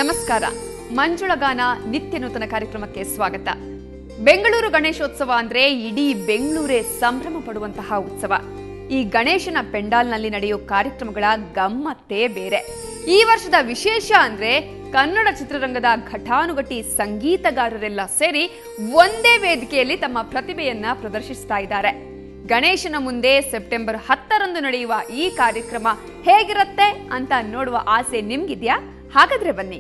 ನಮಸ್ಕಾರ ಮಂಜುಳಗಾನ ನಿತ್ಯ ನೂತನ ಕಾರ್ಯಕ್ರಮಕ್ಕೆ ಸ್ವಾಗತ ಬೆಂಗಳೂರು ಗಣೇಶೋತ್ಸವ ಅಂದ್ರೆ ಇಡೀ ಬೆಂಗಳೂರೇ ಸಂಭ್ರಮ ಪಡುವಂತಹ ಉತ್ಸವ ಈ ಗಣೇಶನ ಪೆಂಡಾಲ್ನಲ್ಲಿ ನಡೆಯೋ ಕಾರ್ಯಕ್ರಮಗಳ ಗಮ್ಮತ್ತೇ ಬೇರೆ ಈ ವರ್ಷದ ವಿಶೇಷ ಅಂದ್ರೆ ಕನ್ನಡ ಚಿತ್ರರಂಗದ ಘಟಾನುಘಟಿ ಸಂಗೀತಗಾರರೆಲ್ಲ ಸೇರಿ ಒಂದೇ ವೇದಿಕೆಯಲ್ಲಿ ತಮ್ಮ ಪ್ರತಿಭೆಯನ್ನ ಪ್ರದರ್ಶಿಸ್ತಾ ಇದ್ದಾರೆ ಗಣೇಶನ ಮುಂದೆ ಸೆಪ್ಟೆಂಬರ್ ಹತ್ತರಂದು ನಡೆಯುವ ಈ ಕಾರ್ಯಕ್ರಮ ಹೇಗಿರುತ್ತೆ ಅಂತ ನೋಡುವ ಆಸೆ ನಿಮ್ಗಿದ್ಯಾ ಹಾಗಾದ್ರೆ ಬನ್ನಿ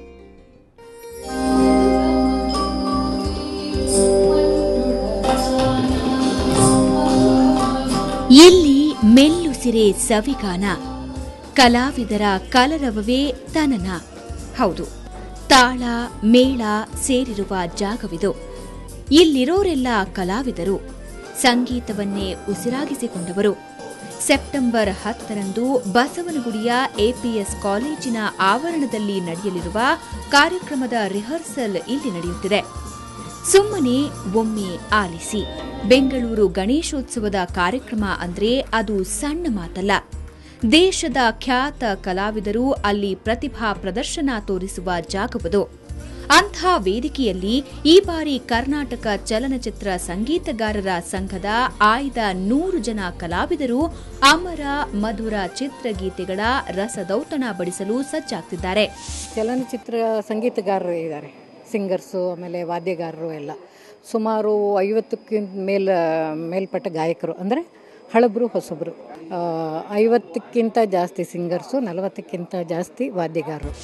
ಎಲ್ಲಿ ಮೆಲ್ಲುಸಿರೆ ಸವಿಗಾನ ಕಲಾವಿದರ ಕಲರವವೇ ತನನ ಹೌದು ತಾಳ ಮೇಳ ಸೇರಿರುವ ಜಾಗವಿದು ಇಲ್ಲಿರೋರೆಲ್ಲ ಕಲಾವಿದರು ಸಂಗೀತವನ್ನೇ ಉಸಿರಾಗಿಸಿಕೊಂಡವರು ಸೆಪ್ಟೆಂಬರ್ ಹತ್ತರಂದು ಬಸವನಗುಡಿಯ ಎಪಿಎಸ್ ಕಾಲೇಜಿನ ಆವರಣದಲ್ಲಿ ನಡೆಯಲಿರುವ ಕಾರ್ಯಕ್ರಮದ ರಿಹರ್ಸಲ್ ಇಲ್ಲಿ ನಡೆಯುತ್ತಿದೆ ಸುಮ್ಮನೆ ಒಮ್ಮೆ ಆಲಿಸಿ ಬೆಂಗಳೂರು ಗಣೇಶೋತ್ಸವದ ಕಾರ್ಯಕ್ರಮ ಅಂದ್ರೆ ಅದು ಸಣ್ಣ ಮಾತಲ್ಲ ದೇಶದ ಖ್ಯಾತ ಕಲಾವಿದರು ಅಲ್ಲಿ ಪ್ರತಿಭಾ ಪ್ರದರ್ಶನ ತೋರಿಸುವ ಜಾಗವದು ಅಂಥ ವೇದಿಕೆಯಲ್ಲಿ ಈ ಬಾರಿ ಕರ್ನಾಟಕ ಚಲನಚಿತ್ರ ಸಂಗೀತಗಾರರ ಸಂಘದ ಆಯ್ದ ನೂರು ಜನ ಕಲಾವಿದರು ಅಮರ ಮಧುರ ಚಿತ್ರಗೀತೆಗಳ ರಸದೌತಣ ಬಡಿಸಲು ಸಜ್ಜಾಗ್ತಿದ್ದಾರೆ ಚಲನಚಿತ್ರ ಸಂಗೀತಗಾರರು ಇದ್ದಾರೆ ಸಿಂಗರ್ಸು ಆಮೇಲೆ ವಾದ್ಯಗಾರರು ಎಲ್ಲ ಸುಮಾರು ಐವತ್ತಕ್ಕಿಂತ ಮೇಲ್ ಮೇಲ್ಪಟ್ಟ ಗಾಯಕರು ಅಂದರೆ ಹಳಬರು ಹೊಸಬರು ಆ, ಐವತ್ತಕ್ಕಿಂತ ಜಾಸ್ತಿ ಸಿಂಗರ್ಸು ನಲವತ್ತಕ್ಕಿಂತ ಜಾಸ್ತಿ ವಾದ್ಯಗಾರರು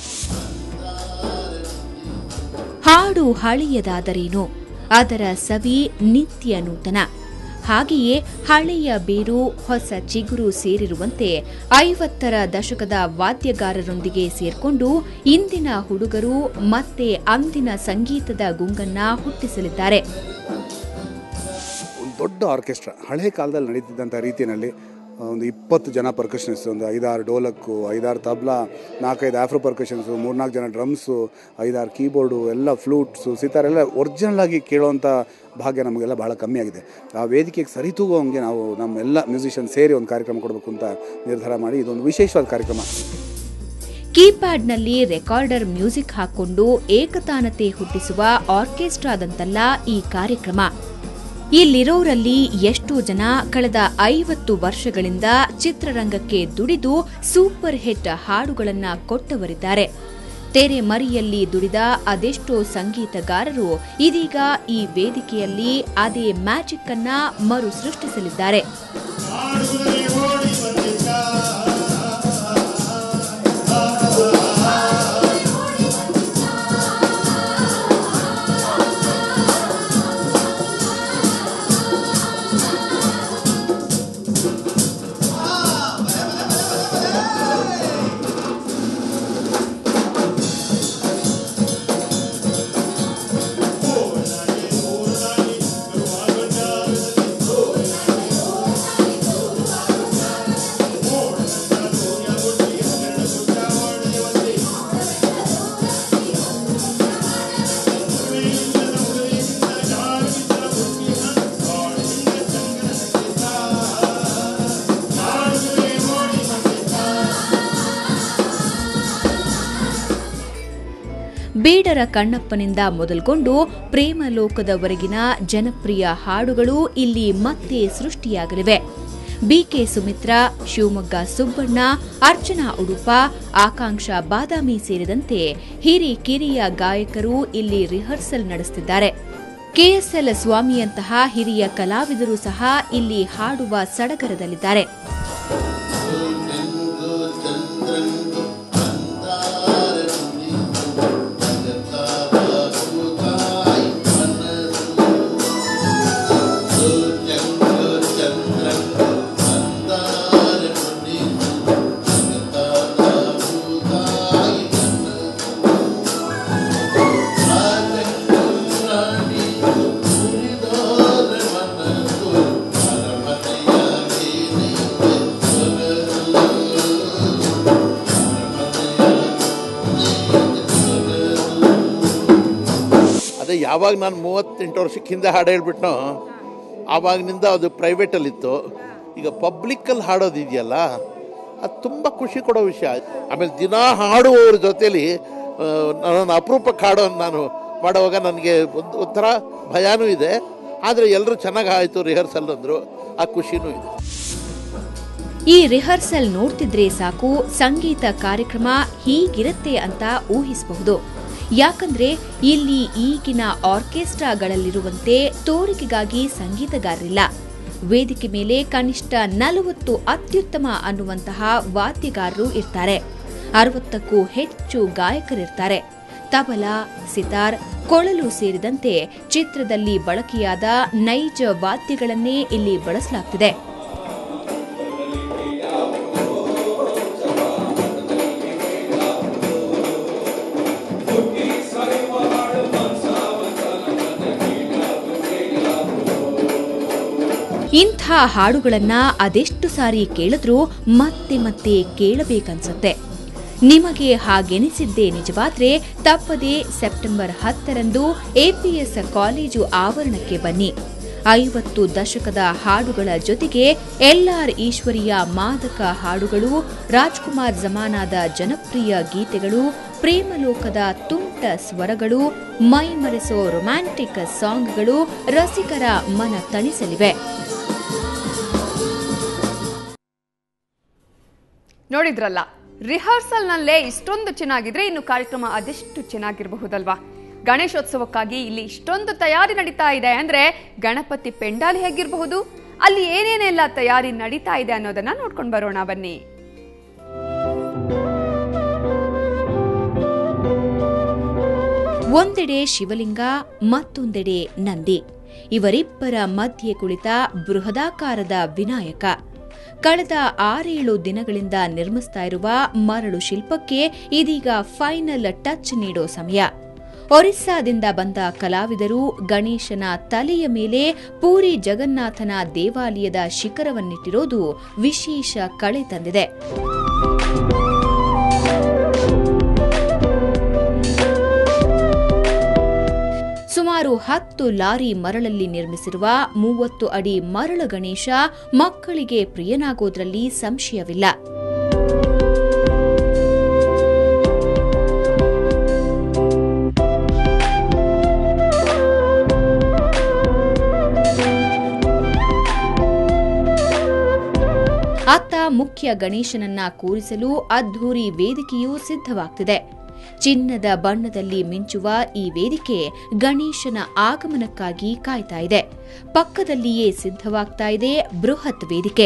ಹಾಡು ಹಳೆಯದಾದರೇನು ಅದರ ಸವಿ ನಿತ್ಯ ನೂತನ ಹಾಗೆಯೇ ಹಳೆಯ ಬೇರು ಹೊಸ ಚಿಗುರು ಸೇರಿರುವಂತೆ ಐವತ್ತರ ದಶಕದ ವಾದ್ಯಗಾರರೊಂದಿಗೆ ಸೇರ್ಕೊಂಡು ಇಂದಿನ ಹುಡುಗರು ಮತ್ತೆ ಅಂದಿನ ಸಂಗೀತದ ಗುಂಗನ್ನ ಹುಟ್ಟಿಸಲಿದ್ದಾರೆ ಒಂದು ದೊಡ್ಡ ಆರ್ಕೆಸ್ಟ್ರಾ ಹಳೆ ಕಾಲದಲ್ಲಿ ನಡೀತಿದ್ದಂಥ ರೀತಿಯಲ್ಲಿ ಒಂದು ಇಪ್ಪತ್ತು ಜನ ಪರ್ಕಷನಿಸ್ಟ್ ಒಂದು ಐದಾರು ಡೋಲಕ್ಕು ಐದಾರು ತಬ್ಲಾ ನಾಲ್ಕೈದು ಆಫ್ರೋ ಪರ್ಕಷನ್ಸು ಮೂರ್ನಾಲ್ಕು ಜನ ಡ್ರಮ್ಸು ಐದಾರು ಕೀಬೋರ್ಡು ಎಲ್ಲ ಫ್ಲೂಟ್ಸು ಸಿತಾರ್ ಎಲ್ಲ ಒರಿಜಿನಲ್ ಆಗಿ ಕೇಳೋವಂಥ ಭಾಗ್ಯ ನಮಗೆಲ್ಲ ಭಾಳ ಕಮ್ಮಿ ಆಗಿದೆ ಆ ವೇದಿಕೆಗೆ ಸರಿತೂಗೋಂಗೆ ನಾವು ನಮ್ಮೆಲ್ಲ ಮ್ಯೂಸಿಷಿಯನ್ ಸೇರಿ ಒಂದು ಕಾರ್ಯಕ್ರಮ ಕೊಡಬೇಕು ಅಂತ ನಿರ್ಧಾರ ಮಾಡಿ ಇದೊಂದು ವಿಶೇಷವಾದ ಕಾರ್ಯಕ್ರಮ ಕೀಪ್ಯಾಡ್ನಲ್ಲಿ ರೆಕಾರ್ಡರ್ ಮ್ಯೂಸಿಕ್ ಹಾಕೊಂಡು ಏಕತಾನತೆ ಹುಟ್ಟಿಸುವ ಆರ್ಕೆಸ್ಟ್ರಾದಂತಲ್ಲ ಈ ಕಾರ್ಯಕ್ರಮ ಇಲ್ಲಿರೋರಲ್ಲಿ ಎಷ್ಟೋ ಜನ ಕಳೆದ ಐವತ್ತು ವರ್ಷಗಳಿಂದ ಚಿತ್ರರಂಗಕ್ಕೆ ದುಡಿದು ಸೂಪರ್ ಹಿಟ್ ಹಾಡುಗಳನ್ನ ಕೊಟ್ಟವರಿದ್ದಾರೆ ತೆರೆ ಮರಿಯಲ್ಲಿ ದುಡಿದ ಅದೆಷ್ಟೋ ಸಂಗೀತಗಾರರು ಇದೀಗ ಈ ವೇದಿಕೆಯಲ್ಲಿ ಅದೇ ಮ್ಯಾಜಿಕ್ ಅನ್ನ ಮರು ಸೃಷ್ಟಿಸಲಿದ್ದಾರೆ ಬೇಡರ ಕಣ್ಣಪ್ಪನಿಂದ ಮೊದಲ್ಗೊಂಡು ಪ್ರೇಮ ಲೋಕದವರೆಗಿನ ಜನಪ್ರಿಯ ಹಾಡುಗಳು ಇಲ್ಲಿ ಮತ್ತೆ ಸೃಷ್ಟಿಯಾಗಲಿವೆ ಬಿಕೆ ಸುಮಿತ್ರಾ ಶಿವಮೊಗ್ಗ ಸುಬ್ಬಣ್ಣ ಅರ್ಚನಾ ಉಡುಪ ಆಕಾಂಕ್ಷ ಬಾದಾಮಿ ಸೇರಿದಂತೆ ಹಿರಿ ಕಿರಿಯ ಗಾಯಕರು ಇಲ್ಲಿ ರಿಹರ್ಸಲ್ ನಡೆಸುತ್ತಿದ್ದಾರೆ ಕೆಎಸ್ಎಲ್ ಸ್ವಾಮಿಯಂತಹ ಹಿರಿಯ ಕಲಾವಿದರು ಸಹ ಇಲ್ಲಿ ಹಾಡುವ ಸಡಗರದಲ್ಲಿದ್ದಾರೆ ಅದೇ ಯಾವಾಗ ನಾನು ಮೂವತ್ತೆಂಟು ವರ್ಷಕ್ಕೆ ಹಿಂದೆ ಹಾಡು ಹೇಳ್ಬಿಟ್ನೋ ಆವಾಗಿನಿಂದ ಅದು ಪ್ರೈವೇಟಲ್ಲಿತ್ತು ಈಗ ಪಬ್ಲಿಕ್ಕಲ್ಲಿ ಹಾಡೋದಿದೆಯಲ್ಲ ಅದು ತುಂಬ ಖುಷಿ ಕೊಡೋ ವಿಷಯ ಆಮೇಲೆ ದಿನ ಹಾಡುವವ್ರ ಜೊತೆಲಿ ನನ್ನ ಅಪರೂಪಕ್ಕೆ ಹಾಡೋದು ನಾನು ಮಾಡುವಾಗ ನನಗೆ ಒಂದು ಒಂಥರ ಭಯನೂ ಇದೆ ಆದರೆ ಎಲ್ಲರೂ ಚೆನ್ನಾಗಿ ಆಯಿತು ರಿಹರ್ಸಲ್ ಅಂದರು ಆ ಖುಷಿನೂ ಇದೆ ಈ ರಿಹರ್ಸಲ್ ನೋಡ್ತಿದ್ರೆ ಸಾಕು ಸಂಗೀತ ಕಾರ್ಯಕ್ರಮ ಹೀಗಿರುತ್ತೆ ಅಂತ ಊಹಿಸಬಹುದು ಯಾಕಂದ್ರೆ ಇಲ್ಲಿ ಈಗಿನ ಆರ್ಕೆಸ್ಟ್ರಾಗಳಲ್ಲಿರುವಂತೆ ತೋರಿಕೆಗಾಗಿ ಸಂಗೀತಗಾರರಿಲ್ಲ ವೇದಿಕೆ ಮೇಲೆ ಕನಿಷ್ಠ ನಲವತ್ತು ಅತ್ಯುತ್ತಮ ಅನ್ನುವಂತಹ ವಾದ್ಯಗಾರರು ಇರ್ತಾರೆ ಅರವತ್ತಕ್ಕೂ ಹೆಚ್ಚು ಗಾಯಕರಿರ್ತಾರೆ ತಬಲಾ ಸಿತಾರ್ ಕೊಳಲು ಸೇರಿದಂತೆ ಚಿತ್ರದಲ್ಲಿ ಬಳಕೆಯಾದ ನೈಜ ವಾದ್ಯಗಳನ್ನೇ ಇಲ್ಲಿ ಬಳಸಲಾಗ್ತಿದೆ ಇಂಥ ಹಾಡುಗಳನ್ನ ಅದೆಷ್ಟು ಸಾರಿ ಕೇಳಿದ್ರೂ ಮತ್ತೆ ಮತ್ತೆ ಕೇಳಬೇಕನ್ಸುತ್ತೆ ನಿಮಗೆ ಹಾಗೆನಿಸಿದ್ದೇ ನಿಜವಾದ್ರೆ ತಪ್ಪದೆ ಸೆಪ್ಟೆಂಬರ್ ಹತ್ತರಂದು ಎಪಿಎಸ್ ಕಾಲೇಜು ಆವರಣಕ್ಕೆ ಬನ್ನಿ ಐವತ್ತು ದಶಕದ ಹಾಡುಗಳ ಜೊತೆಗೆ ಎಲ್ಆರ್ ಈಶ್ವರಿಯ ಮಾದಕ ಹಾಡುಗಳು ರಾಜ್ಕುಮಾರ್ ಜಮಾನಾದ ಜನಪ್ರಿಯ ಗೀತೆಗಳು ಪ್ರೇಮಲೋಕದ ತುಂಟ ಸ್ವರಗಳು ಮೈಮರೆಸೋ ರೊಮ್ಯಾಂಟಿಕ್ ಸಾಂಗ್ಗಳು ರಸಿಕರ ಮನ ತಣಿಸಲಿವೆ ನೋಡಿದ್ರಲ್ಲ ರಿಹರ್ಸಲ್ನಲ್ಲೇ ಇಷ್ಟೊಂದು ಚೆನ್ನಾಗಿದ್ರೆ ಇನ್ನು ಕಾರ್ಯಕ್ರಮ ಅದೆಷ್ಟು ಚೆನ್ನಾಗಿರಬಹುದಲ್ವಾ ಗಣೇಶೋತ್ಸವಕ್ಕಾಗಿ ಇಲ್ಲಿ ಇಷ್ಟೊಂದು ತಯಾರಿ ನಡೀತಾ ಇದೆ ಅಂದ್ರೆ ಗಣಪತಿ ಪೆಂಡಾಲ್ ಹೇಗಿರಬಹುದು ಅಲ್ಲಿ ಏನೇನೆಲ್ಲ ತಯಾರಿ ನಡೀತಾ ಇದೆ ಅನ್ನೋದನ್ನ ನೋಡ್ಕೊಂಡು ಬರೋಣ ಬನ್ನಿ ಒಂದೆಡೆ ಶಿವಲಿಂಗ ಮತ್ತೊಂದೆಡೆ ನಂದಿ ಇವರಿಬ್ಬರ ಮಧ್ಯೆ ಕುಳಿತ ಬೃಹದಾಕಾರದ ವಿನಾಯಕ ಕಳೆದ ಆರೇಳು ದಿನಗಳಿಂದ ನಿರ್ಮಿಸ್ತಾ ಇರುವ ಮರಳು ಶಿಲ್ಪಕ್ಕೆ ಇದೀಗ ಫೈನಲ್ ಟಚ್ ನೀಡೋ ಸಮಯ ಒರಿಸ್ಸಾದಿಂದ ಬಂದ ಕಲಾವಿದರು ಗಣೇಶನ ತಲೆಯ ಮೇಲೆ ಪೂರಿ ಜಗನ್ನಾಥನ ದೇವಾಲಯದ ಶಿಖರವನ್ನಿಟ್ಟಿರೋದು ವಿಶೇಷ ಕಳೆ ತಂದಿದೆ ಸುಮಾರು ಹತ್ತು ಲಾರಿ ಮರಳಲ್ಲಿ ನಿರ್ಮಿಸಿರುವ ಮೂವತ್ತು ಅಡಿ ಮರಳು ಗಣೇಶ ಮಕ್ಕಳಿಗೆ ಪ್ರಿಯನಾಗೋದ್ರಲ್ಲಿ ಸಂಶಯವಿಲ್ಲ ಅತ್ತ ಮುಖ್ಯ ಗಣೇಶನನ್ನ ಕೂರಿಸಲು ಅದ್ಧೂರಿ ವೇದಿಕೆಯೂ ಸಿದ್ಧವಾಗ್ತಿದೆ ಚಿನ್ನದ ಬಣ್ಣದಲ್ಲಿ ಮಿಂಚುವ ಈ ವೇದಿಕೆ ಗಣೇಶನ ಆಗಮನಕ್ಕಾಗಿ ಕಾಯ್ತಾ ಇದೆ ಪಕ್ಕದಲ್ಲಿಯೇ ಸಿದ್ಧವಾಗ್ತಾ ಇದೆ ಬೃಹತ್ ವೇದಿಕೆ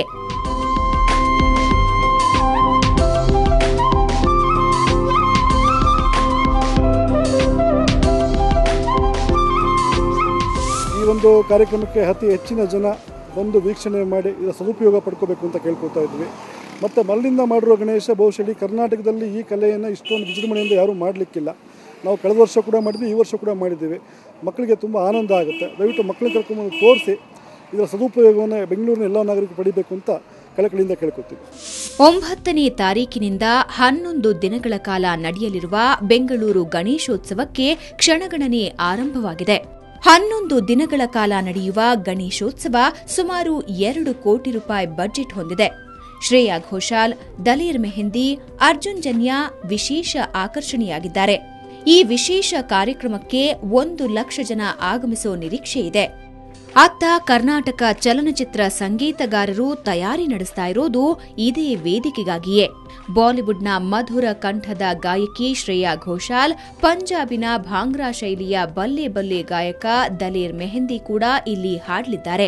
ಈ ಒಂದು ಕಾರ್ಯಕ್ರಮಕ್ಕೆ ಅತಿ ಹೆಚ್ಚಿನ ಜನ ಬಂದು ವೀಕ್ಷಣೆ ಮಾಡಿ ಇದರ ಸದುಪಯೋಗ ಪಡ್ಕೋಬೇಕು ಅಂತ ಕೇಳ್ಕೊತಾ ಇದ್ವಿ ಮತ್ತು ಮರಳಿಂದ ಮಾಡಿರೋ ಗಣೇಶ ಬಹುಶಃ ಇಡೀ ಕರ್ನಾಟಕದಲ್ಲಿ ಈ ಕಲೆಯನ್ನು ಇಷ್ಟೊಂದು ವಿಜೃಂಭಣೆಯಿಂದ ಯಾರೂ ಮಾಡಲಿಕ್ಕಿಲ್ಲ ನಾವು ಕಳೆದ ವರ್ಷ ಕೂಡ ಮಾಡಿದ್ವಿ ಈ ವರ್ಷ ಕೂಡ ಮಾಡಿದ್ದೀವಿ ಮಕ್ಕಳಿಗೆ ತುಂಬ ಆನಂದ ಆಗುತ್ತೆ ದಯವಿಟ್ಟು ಮಕ್ಕಳನ್ನ ಕರ್ಕೊಂಬಂದು ತೋರಿಸಿ ಇದರ ಸದುಪಯೋಗವನ್ನು ಬೆಂಗಳೂರಿನ ಎಲ್ಲ ನಾಗರಿಕರು ಪಡಿಬೇಕು ಅಂತ ಕಳಕಳಿಯಿಂದ ಕೇಳ್ಕೊತೀವಿ ಒಂಬತ್ತನೇ ತಾರೀಕಿನಿಂದ ಹನ್ನೊಂದು ದಿನಗಳ ಕಾಲ ನಡೆಯಲಿರುವ ಬೆಂಗಳೂರು ಗಣೇಶೋತ್ಸವಕ್ಕೆ ಕ್ಷಣಗಣನೆ ಆರಂಭವಾಗಿದೆ ಹನ್ನೊಂದು ದಿನಗಳ ಕಾಲ ನಡೆಯುವ ಗಣೇಶೋತ್ಸವ ಸುಮಾರು ಎರಡು ಕೋಟಿ ರೂಪಾಯಿ ಬಜೆಟ್ ಹೊಂದಿದೆ ಶ್ರೇಯಾ ಘೋಷಾಲ್ ದಲೀರ್ ಮೆಹಂದಿ ಅರ್ಜುನ್ ಜನ್ಯಾ ವಿಶೇಷ ಆಕರ್ಷಣೆಯಾಗಿದ್ದಾರೆ ಈ ವಿಶೇಷ ಕಾರ್ಯಕ್ರಮಕ್ಕೆ ಒಂದು ಲಕ್ಷ ಜನ ಆಗಮಿಸೋ ನಿರೀಕ್ಷೆ ಇದೆ ಅತ್ತ ಕರ್ನಾಟಕ ಚಲನಚಿತ್ರ ಸಂಗೀತಗಾರರು ತಯಾರಿ ನಡೆಸ್ತಾ ಇರೋದು ಇದೇ ವೇದಿಕೆಗಾಗಿಯೇ ಬಾಲಿವುಡ್ನ ಮಧುರ ಕಂಠದ ಗಾಯಕಿ ಶ್ರೇಯಾ ಘೋಷಾಲ್ ಪಂಜಾಬಿನ ಭಾಂಗ್ರಾ ಶೈಲಿಯ ಬಲ್ಲೆ ಬಲ್ಲೆ ಗಾಯಕ ದಲೇರ್ ಮೆಹಂದಿ ಕೂಡ ಇಲ್ಲಿ ಹಾಡಲಿದ್ದಾರೆ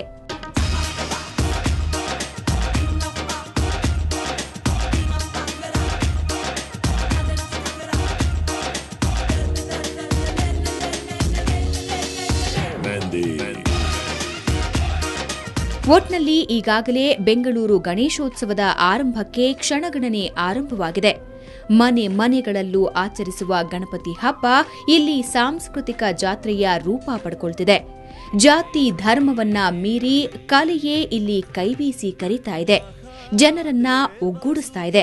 ಒಟ್ನಲ್ಲಿ ಈಗಾಗಲೇ ಬೆಂಗಳೂರು ಗಣೇಶೋತ್ಸವದ ಆರಂಭಕ್ಕೆ ಕ್ಷಣಗಣನೆ ಆರಂಭವಾಗಿದೆ ಮನೆ ಮನೆಗಳಲ್ಲೂ ಆಚರಿಸುವ ಗಣಪತಿ ಹಬ್ಬ ಇಲ್ಲಿ ಸಾಂಸ್ಕೃತಿಕ ಜಾತ್ರೆಯ ರೂಪ ಪಡ್ಕೊಳ್ತಿದೆ ಜಾತಿ ಧರ್ಮವನ್ನ ಮೀರಿ ಕಲೆಯೇ ಇಲ್ಲಿ ಕೈಬೀಸಿ ಕರೀತಾ ಇದೆ ಜನರನ್ನ ಒಗ್ಗೂಡಿಸ್ತಾ ಇದೆ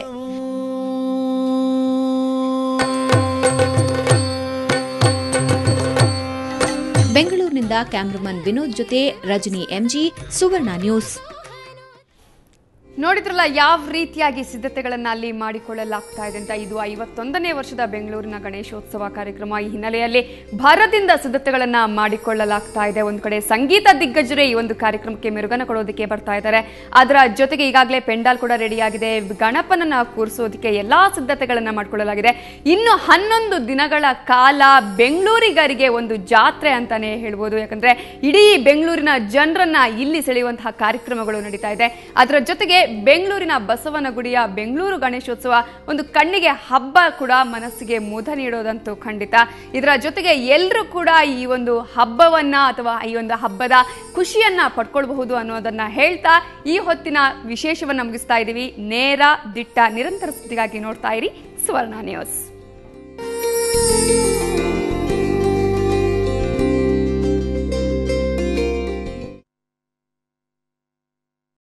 ಬೆಂಗಳೂರಿನಿಂದ ಕ್ಯಾಮ್ರಾಮನ್ ವಿನೋದ್ ಜೊತೆ ರಜನಿ ಎಂಜಿ ಸುವರ್ಣ ನ್ಯೂಸ್ ನೋಡಿದ್ರಲ್ಲ ಯಾವ ರೀತಿಯಾಗಿ ಸಿದ್ಧತೆಗಳನ್ನ ಅಲ್ಲಿ ಮಾಡಿಕೊಳ್ಳಲಾಗ್ತಾ ಇದೆ ಅಂತ ಇದು ಐವತ್ತೊಂದನೇ ವರ್ಷದ ಬೆಂಗಳೂರಿನ ಗಣೇಶೋತ್ಸವ ಕಾರ್ಯಕ್ರಮ ಈ ಹಿನ್ನೆಲೆಯಲ್ಲಿ ಭರದಿಂದ ಸಿದ್ಧತೆಗಳನ್ನ ಮಾಡಿಕೊಳ್ಳಲಾಗ್ತಾ ಇದೆ ಒಂದು ಕಡೆ ಸಂಗೀತ ದಿಗ್ಗಜರೇ ಈ ಒಂದು ಕಾರ್ಯಕ್ರಮಕ್ಕೆ ಮೆರುಗನ ಕೊಡೋದಕ್ಕೆ ಬರ್ತಾ ಇದ್ದಾರೆ ಅದರ ಜೊತೆಗೆ ಈಗಾಗಲೇ ಪೆಂಡಾಲ್ ಕೂಡ ರೆಡಿಯಾಗಿದೆ ಗಣಪನನ್ನ ಕೂರಿಸೋದಕ್ಕೆ ಎಲ್ಲಾ ಸಿದ್ಧತೆಗಳನ್ನ ಮಾಡಿಕೊಳ್ಳಲಾಗಿದೆ ಇನ್ನು ಹನ್ನೊಂದು ದಿನಗಳ ಕಾಲ ಬೆಂಗಳೂರಿಗರಿಗೆ ಒಂದು ಜಾತ್ರೆ ಅಂತಾನೆ ಹೇಳ್ಬೋದು ಯಾಕಂದ್ರೆ ಇಡೀ ಬೆಂಗಳೂರಿನ ಜನರನ್ನ ಇಲ್ಲಿ ಸೆಳೆಯುವಂತಹ ಕಾರ್ಯಕ್ರಮಗಳು ನಡೀತಾ ಇದೆ ಅದರ ಜೊತೆಗೆ ಬೆಂಗಳೂರಿನ ಬಸವನಗುಡಿಯ ಬೆಂಗಳೂರು ಗಣೇಶೋತ್ಸವ ಒಂದು ಕಣ್ಣಿಗೆ ಹಬ್ಬ ಕೂಡ ಮನಸ್ಸಿಗೆ ಮುದ ನೀಡೋದಂತೂ ಖಂಡಿತ ಇದರ ಜೊತೆಗೆ ಎಲ್ಲರೂ ಕೂಡ ಈ ಒಂದು ಹಬ್ಬವನ್ನ ಅಥವಾ ಈ ಒಂದು ಹಬ್ಬದ ಖುಷಿಯನ್ನ ಪಡ್ಕೊಳ್ಬಹುದು ಅನ್ನೋದನ್ನ ಹೇಳ್ತಾ ಈ ಹೊತ್ತಿನ ವಿಶೇಷವನ್ನ ಮುಗಿಸ್ತಾ ಇದ್ದೀವಿ ನೇರ ದಿಟ್ಟ ನಿರಂತರ ಸುದ್ದಿಗಾಗಿ ನೋಡ್ತಾ ಇರಿ ಸುವರ್ಣ ನ್ಯೂಸ್